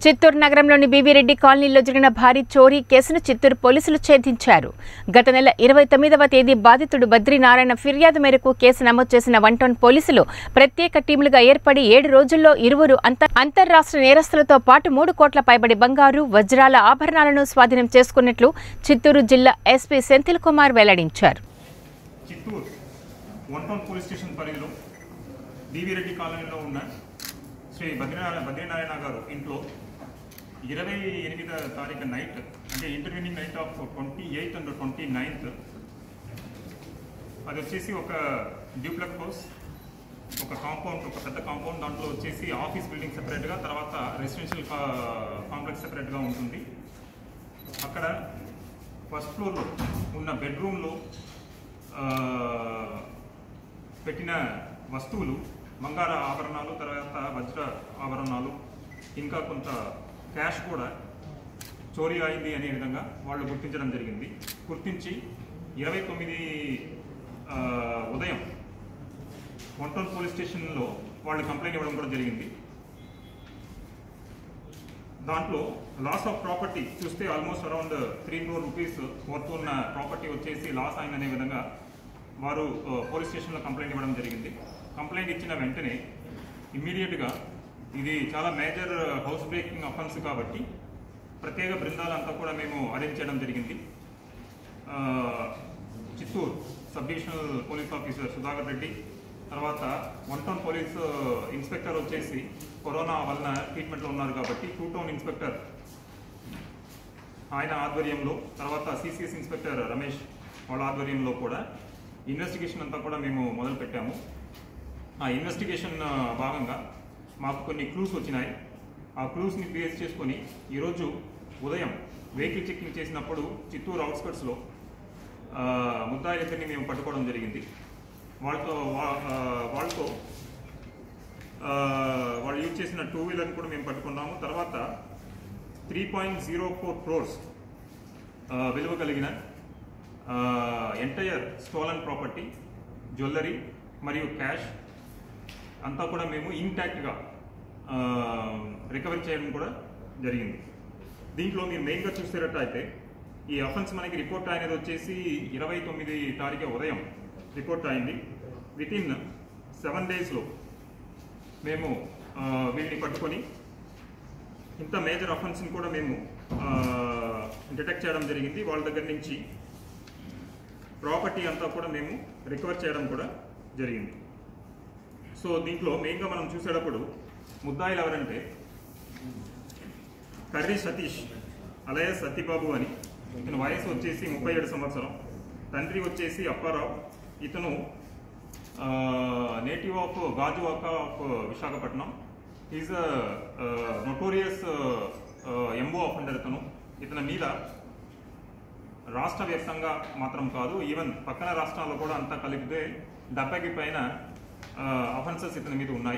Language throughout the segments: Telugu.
చిత్తూరు నగరంలోని బీబీరెడ్డి కాలనీలో జరిగిన భారీ చోరీ కేసును చిత్తూరు పోలీసులు ఛేదించారు గత నెల ఇరవై తొమ్మిదవ తేదీ బాధితుడు బద్రీనారాయణ ఫిర్యాదు మేరకు కేసు నమోదు చేసిన వన్ టౌన్ పోలీసులు ప్రత్యేక టీంలుగా ఏర్పడి ఏడు రోజుల్లో ఇరువురు అంత అంతర్రాష్ట్ర నేరస్తులతో పాటు మూడు కోట్ల పైబడి బంగారు వజ్రాల ఆభరణాలను స్వాధీనం చేసుకున్నట్లు చిత్తూరు జిల్లా ఎస్పీ సెంథిల్ కుమార్ వెల్లడించారు Chittoor one town police station పరిధిలో డివిరెడ్డి కాలనీలో ఉన్న శ్రీ బద్రీనారాయణ బద్రీనారాయణ గారు ఇంట్లో ఇరవై ఎనిమిదో తారీఖు నైట్ అంటే intervening night of twenty eighth and twenty ninth అది వచ్చేసి ఒక డ్యూప్లెక్ హౌస్ ఒక కాంపౌండ్ ఒక పెద్ద కాంపౌండ్ దాంట్లో వచ్చేసి ఆఫీస్ బిల్డింగ్ సెపరేట్గా తర్వాత రెసిడెన్షియల్ కాంప్లెక్స్ సెపరేట్గా ఉంటుంది అక్కడ ఫస్ట్ ఫ్లోర్లో ఉన్న బెడ్రూమ్లో ఆ, పెట్టిన వస్తువులు బంగార ఆభరణాలు తర్వాత వజ్ర ఆభరణాలు ఇంకా కొంత క్యాష్ కూడా చోరీ అయింది అనే విధంగా వాళ్ళు గుర్తించడం జరిగింది గుర్తించి ఇరవై తొమ్మిది ఆ, ఉదయం వన్ పోలీస్ స్టేషన్లో వాళ్ళు కంప్లైంట్ ఇవ్వడం కూడా జరిగింది దాంట్లో లాస్ ఆఫ్ ప్రాపర్టీ చూస్తే almost around three crore rupees worth ఉన్న ప్రాపర్టీ వచ్చేసి లాస్ అయిందనే విధంగా వారు ఆ, పోలీస్ స్టేషన్లో కంప్లైంట్ ఇవ్వడం జరిగింది కంప్లైంట్ ఇచ్చిన వెంటనే ఇమ్మీడియట్గా ఇది చాలా మేజర్ హౌస్ బ్రేకింగ్ అఫెన్స్ కాబట్టి ప్రత్యేక బృందాలంతా కూడా మేము అరేంజ్ చేయడం జరిగింది ఆ, Chittoor sub divisional police officer Sudhakar Reddy తర్వాత వన్ టౌన్ పోలీస్ ఇన్స్పెక్టర్ వచ్చేసి కరోనా వలన ట్రీట్మెంట్లో ఉన్నారు కాబట్టి టూ టౌన్ ఇన్స్పెక్టర్ ఆయన ఆధ్వర్యంలో తర్వాత సిసిఎస్ ఇన్స్పెక్టర్ రమేష్ వాళ్ళ ఆధ్వర్యంలో కూడా ఇన్వెస్టిగేషన్ అంతా కూడా మేము మొదలు పెట్టాము ఆ ఇన్వెస్టిగేషన్ ఆ, భాగంగా మాకు కొన్ని క్లూస్ వచ్చినాయి ఆ క్లూస్ని బేస్ చేసుకొని ఈరోజు ఉదయం వెహికల్ చెక్కింగ్ చేసినప్పుడు చిత్తూరు అవుట్స్కట్స్లో ముద్దాయిలిద్దరిని మేము పట్టుకోవడం జరిగింది వాళ్ళతో వా- ఆ, వాళ్ళతో ఆ, వాళ్ళు యూజ్ చేసిన టూ వీలర్ని కూడా మేము పట్టుకున్నాము తర్వాత three point zero four crores విలువ కలిగిన ఎంటైర్ స్టోలన్ ప్రాపర్టీ జ్యువెలరీ మరియు క్యాష్ అంతా కూడా మేము ఇంటాక్ట్గా రికవరీ చేయడం కూడా జరిగింది దీంట్లో మీరు మెయిన్గా చూసేటట్టయితే ఈ అఫెన్స్ మనకి రిపోర్ట్ అయినది వచ్చేసి ఇరవై తొమ్మిది తారీఖు ఉదయం రిపోర్ట్ అయింది విత్ ఇన్ సెవెన్ డేస్లో మేము ఆ, వీళ్ళని పట్టుకొని ఇంత మేజర్ అఫెన్స్ని కూడా మేము డిటెక్ట్ చేయడం జరిగింది వాళ్ళ దగ్గర నుంచి ప్రాపర్టీ అంతా కూడా మేము రికవర్ చేయడం కూడా జరిగింది సో దీంట్లో మెయిన్గా మనం చూసేటప్పుడు ముద్దాయిలు ఎవరంటే కర్రీ సతీష్ అలాగే సత్యబాబు అని ఇతని వయసు వచ్చేసి ముప్పై ఏడు సంవత్సరం తండ్రి వచ్చేసి అప్పారావు ఇతను native of Gajuwaka of Visakhapatnam is notorious ఎంబో అఫెండర్ ఇతను ఇతని మీద రాష్ట్ర వ్యాప్తంగా మాత్రం కాదు ఈవెన్ పక్కన రాష్ట్రాల్లో కూడా అంతా కలిపితే డెబ్బైకి పైన అఫెన్సెస్ ఇతని మీద ఉన్నాయి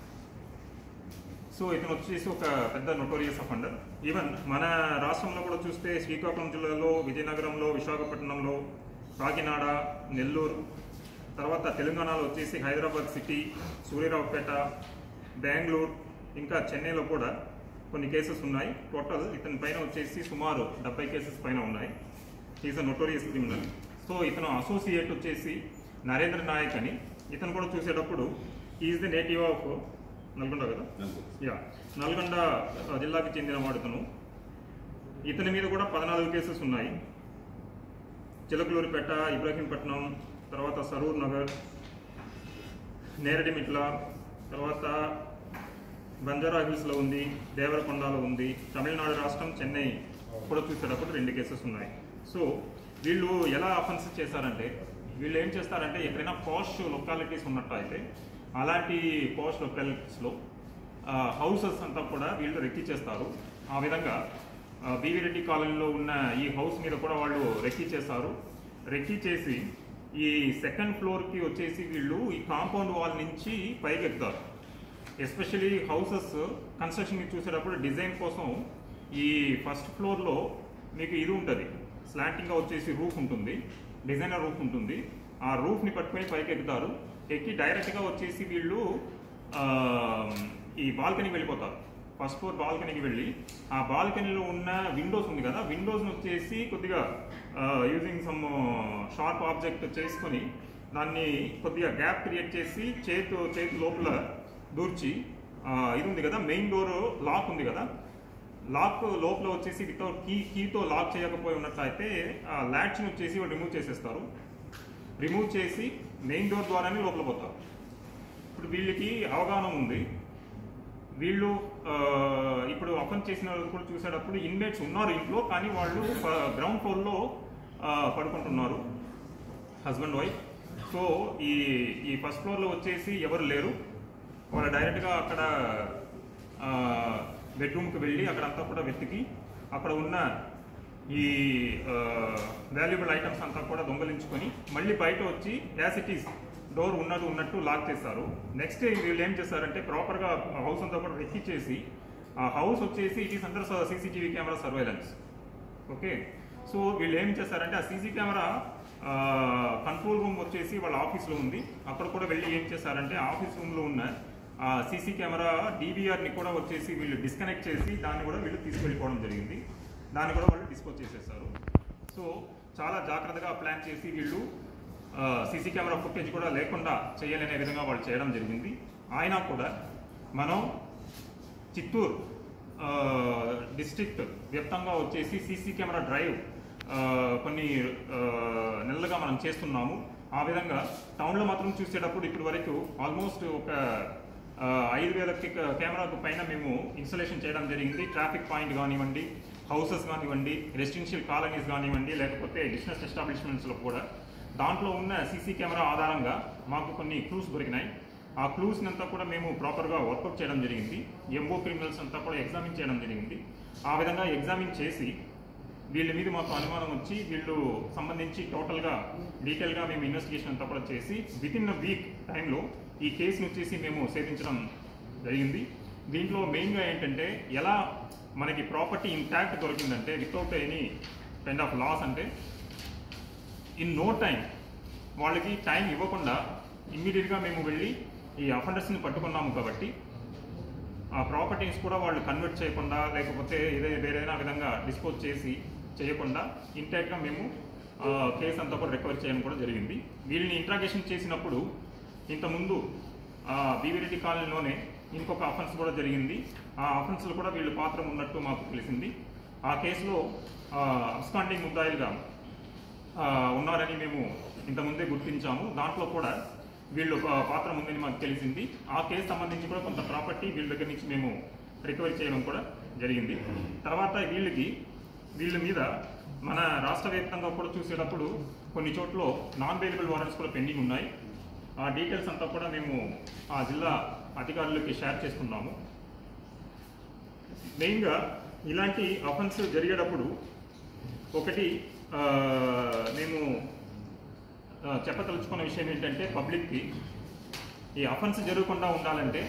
సో ఇతను వచ్చేసి ఒక పెద్ద నొటోరియస్ అఫెండర్ ఈవెన్ మన రాష్ట్రంలో కూడా చూస్తే శ్రీకాకుళం జిల్లాలో విజయనగరంలో విశాఖపట్నంలో కాకినాడ నెల్లూరు తర్వాత తెలంగాణలో వచ్చేసి హైదరాబాద్ సిటీ సూర్యరావుపేట బెంగళూరు ఇంకా చెన్నైలో కూడా కొన్ని కేసెస్ ఉన్నాయి టోటల్ ఇతని పైన వచ్చేసి సుమారు డెబ్బై కేసెస్ పైన ఉన్నాయి is a notorious criminal so ఇతను అసోసియేట్ వచ్చేసి నరేంద్ర నాయక్ అని ఇతను కూడా చూసేటప్పుడు is the native of Nalgonda కదా యా నల్గొండ ఆ, జిల్లాకి చెందిన వాడు ఇతను ఇతని మీద కూడా పద్నాలుగు కేసెస్ ఉన్నాయి చిలకలూరిపేట ఇబ్రహీంపట్నం తర్వాత సరూర్ నగర్ నేరడిమిట్ల తర్వాత బంజారా హిల్స్లో ఉంది దేవరకొండలో ఉంది తమిళనాడు రాష్ట్రం చెన్నై కూడా చూసేటప్పుడు రెండు కేసెస్ ఉన్నాయి సో వీళ్ళు ఎలా అఫెన్స్ చేశారంటే వీళ్ళు ఏం చేస్తారంటే ఎక్కడైనా పాష్ లొకాలిటీస్ ఉన్నట్టు అయితే అలాంటి పాష్ లొకాలిటీస్లో హౌసెస్ అంతా కూడా వీళ్ళు రెక్కి చేస్తారు ఆ విధంగా బీవీ రెడ్డి కాలనీలో ఉన్న ఈ హౌస్ మీద కూడా వాళ్ళు రెక్కి చేస్తారు రెక్కి చేసి ఈ సెకండ్ ఫ్లోర్కి వచ్చేసి వీళ్ళు ఈ కాంపౌండ్ వాల్ నుంచి పైకి ఎక్కుతారు ఎస్పెషలీ హౌసెస్ కన్స్ట్రక్షన్ చూసేటప్పుడు డిజైన్ కోసం ఈ ఫస్ట్ ఫ్లోర్లో మీకు ఇది ఉంటుంది స్లాంటింగ్గా వచ్చేసి రూఫ్ ఉంటుంది డిజైనర్ రూఫ్ ఉంటుంది ఆ రూఫ్ని పట్టుకొని పైకి ఎక్కుతారు ఎక్కి డైరెక్ట్గా వచ్చేసి వీళ్ళు ఆ, ఈ బాల్కనీకి వెళ్ళిపోతారు ఫస్ట్ ఫ్లోర్ బాల్కనీకి వెళ్ళి ఆ బాల్కనీలో ఉన్న విండోస్ ఉంది కదా విండోస్ని వచ్చేసి కొద్దిగా యూజింగ్ సమ్ షార్ప్ ఆబ్జెక్ట్ చేసుకొని దాన్ని కొద్దిగా గ్యాప్ క్రియేట్ చేసి చేతు చేతి లోపల దూర్చి ఆ, ఇది ఉంది కదా మెయిన్ డోర్ లాక్ ఉంది కదా లాక్ లోపల వచ్చేసి వితౌట్ కీ కీతో లాక్ చేయకపోయి ఉన్నట్లయితే ఆ ల్యాచ్ని వచ్చేసి వాళ్ళు రిమూవ్ చేసేస్తారు రిమూవ్ చేసి మెయిన్ డోర్ ద్వారానే లోపల పోతారు ఇప్పుడు వీళ్ళకి అవగాహన ఉంది వీళ్ళు ఆ, ఇప్పుడు అఫెన్స్ చేసిన వాళ్ళు కూడా చూసేటప్పుడు ఇన్మేట్స్ ఉన్నారు ఇంట్లో కానీ వాళ్ళు గ్రౌండ్ ఫ్లోర్లో పడుకుంటున్నారు హస్బెండ్ వైఫ్ సో ఈ ఈ ఫస్ట్ ఫ్లోర్లో వచ్చేసి ఎవరు లేరు వాళ్ళు డైరెక్ట్గా అక్కడ బెడ్రూమ్కి వెళ్ళి అక్కడంతా కూడా వెతికి అక్కడ ఉన్న ఈ వాల్యుబుల్ ఐటమ్స్ అంతా కూడా దొంగలించుకొని మళ్ళీ బయట వచ్చి యాజ్ ఇట్ ఈస్ డోర్ ఉన్నది ఉన్నట్టు లాక్ చేస్తారు నెక్స్ట్ వీళ్ళు ఏం చేస్తారంటే ప్రాపర్గా హౌస్ అంతా కూడా వెతికిచ్చేసి ఆ హౌస్ వచ్చేసి it is under CCTV camera surveillance okay so వీళ్ళు ఏం చేస్తారంటే ఆ సీసీ కెమెరా కంట్రోల్ రూమ్ వచ్చేసి వాళ్ళ ఆఫీస్లో ఉంది అక్కడ కూడా వెళ్ళి ఏం చేస్తారంటే ఆఫీస్ రూమ్లో ఉన్న ఆ సీసీ కెమెరా డీవీఆర్ని కూడా వచ్చేసి వీళ్ళు డిస్కనెక్ట్ చేసి దాన్ని కూడా వీళ్ళు తీసుకెళ్ళిపోవడం జరిగింది దాన్ని కూడా వాళ్ళు డిస్పోజ్ చేసేస్తారు సో చాలా జాగ్రత్తగా ప్లాన్ చేసి వీళ్ళు సీసీ కెమెరా ఫుటేజ్ కూడా లేకుండా చేయాలనే విధంగా వాళ్ళు చేయడం జరిగింది అయినా కూడా మనం చిత్తూరు డిస్ట్రిక్ట్ వ్యాప్తంగా వచ్చేసి సీసీ కెమెరా డ్రైవ్ ఆ, కొన్ని ఆ, నెలలుగా మనం చేస్తున్నాము ఆ విధంగా టౌన్లో మాత్రం చూసేటప్పుడు ఇప్పటి వరకు ఆల్మోస్ట్ ఒక ఆ, ఐదు వేల కెమెరాకు పైన మేము ఇన్స్టలేషన్ చేయడం జరిగింది ట్రాఫిక్ పాయింట్ కానివ్వండి హౌసెస్ కానివ్వండి రెసిడెన్షియల్ కాలనీస్ కానివ్వండి లేకపోతే బిజినెస్ ఎస్టాబ్లిష్మెంట్స్లో కూడా దాంట్లో ఉన్న సీసీ కెమెరా ఆధారంగా మాకు కొన్ని క్లూస్ దొరికినాయి ఆ క్లూస్ని అంతా కూడా మేము ప్రాపర్గా వర్కౌట్ చేయడం జరిగింది ఎంఓ క్రిమినల్స్ అంతా కూడా ఎగ్జామిన్ చేయడం జరిగింది ఆ విధంగా ఎగ్జామిన్ చేసి వీళ్ళ మీద మాకు అనుమానం వచ్చి వీళ్ళు సంబంధించి టోటల్గా డీటెయిల్గా మేము ఇన్వెస్టిగేషన్ అంతా కూడా చేసి విత్ ఇన్ అ వీక్ టైంలో ఈ కేసుని వచ్చేసి మేము సేధించడం జరిగింది దీంట్లో మెయిన్గా ఏంటంటే ఎలా మనకి ప్రాపర్టీ ఇంటాక్ట్ దొరికిందంటే without any kind of loss అంటే ఇన్ నో టైం వాళ్ళకి టైం ఇవ్వకుండా ఇమ్మీడియట్గా మేము వెళ్ళి ఈ అఫెండర్స్ని పట్టుకున్నాము కాబట్టి ఆ ప్రాపర్టీస్ కూడా వాళ్ళు కన్వర్ట్ చేయకుండా లేకపోతే ఏదైనా వేరేనా విధంగా డిస్పోజ్ చేసి చేయకుండా ఇంటాక్ట్గా మేము ఆ, కేసు అంతా కూడా రికవర్ చేయడం కూడా జరిగింది వీళ్ళని ఇంట్రాగేషన్ చేసినప్పుడు ఇంతకుముందు బీవీరెడ్డి కాలనీలోనే ఇంకొక అఫెన్స్ కూడా జరిగింది ఆ అఫెన్స్లో కూడా వీళ్ళు పాత్ర ఉన్నట్టు మాకు తెలిసింది ఆ కేసులో అబ్స్కాండింగ్ ముద్దాయిలుగా ఆ, ఉన్నారని మేము ఇంతకుముందే గుర్తించాము దాంట్లో కూడా వీళ్ళు ఒక పాత్ర ఉందని మాకు తెలిసింది ఆ కేసు సంబంధించి కూడా కొంత ప్రాపర్టీ వీళ్ళ దగ్గర నుంచి మేము రికవరీ చేయడం కూడా జరిగింది తర్వాత వీళ్ళకి వీళ్ళ మీద మన రాష్ట్ర వ్యాప్తంగా కూడా చూసేటప్పుడు కొన్ని చోట్ల నాన్ బెయిలబుల్ వారెంట్స్ కూడా పెండింగ్ ఉన్నాయి ఆ డీటెయిల్స్ అంతా కూడా మేము ఆ జిల్లా అధికారులకి షేర్ చేసుకున్నాము మెయిన్గా ఇలాంటి అఫెన్స్ జరిగేటప్పుడు ఒకటి ఆ, మేము ఆ, చెప్పదలుచుకున్న విషయం ఏంటంటే పబ్లిక్కి ఈ అఫెన్స్ జరగకుండా ఉండాలంటే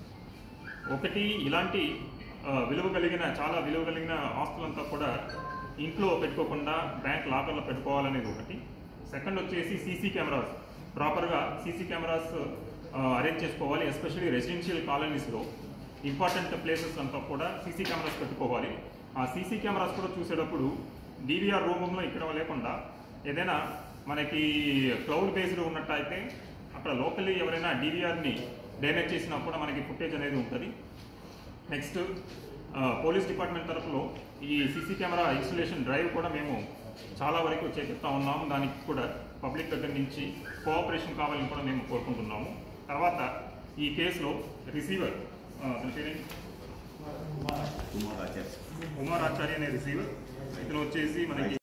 ఒకటి ఇలాంటి ఆ, విలువ కలిగిన చాలా విలువ కలిగిన ఆస్తులంతా కూడా ఇంట్లో పెట్టుకోకుండా బ్యాంక్ లాకర్లో పెట్టుకోవాలనేది ఒకటి సెకండ్ వచ్చేసి సీసీ కెమెరాస్ ప్రాపర్గా సీసీ కెమెరాస్ అరేంజ్ చేసుకోవాలి ఎస్పెషల్లీ రెసిడెన్షియల్ కాలనీస్లో ఇంపార్టెంట్ ప్లేసెస్ అంతా కూడా సీసీ కెమెరాస్ పెట్టుకోవాలి ఆ సీసీ కెమెరాస్ కూడా చూసేటప్పుడు డీవీఆర్ రూపంలో ఇక్కడ లేకుండా ఏదైనా మనకి క్లౌడ్ బేస్డ్ ఉన్నట్టయితే అక్కడ లోకల్లీ ఎవరైనా డీవీఆర్ని డ్యామేజ్ చేసినా కూడా మనకి ఫుటేజ్ అనేది ఉంటుంది నెక్స్ట్ ఆ, పోలీస్ డిపార్ట్మెంట్ తరఫులో ఈ సీసీ కెమెరా ఇన్స్టలేషన్ డ్రైవ్ కూడా మేము చాలా వరకు చేపిస్తా ఉన్నాము దానికి కూడా పబ్లిక్ దగ్గర నుంచి కోఆపరేషన్ కావాలని కూడా మేము కోరుకుంటున్నాము తర్వాత ఈ కేసులో రిసీవర్ అతని పేరేంటి కుమార్ ఆచార్య కుమార్ ఆచార్య అనే రిసీవర్ ఇతను వచ్చేసి మనకి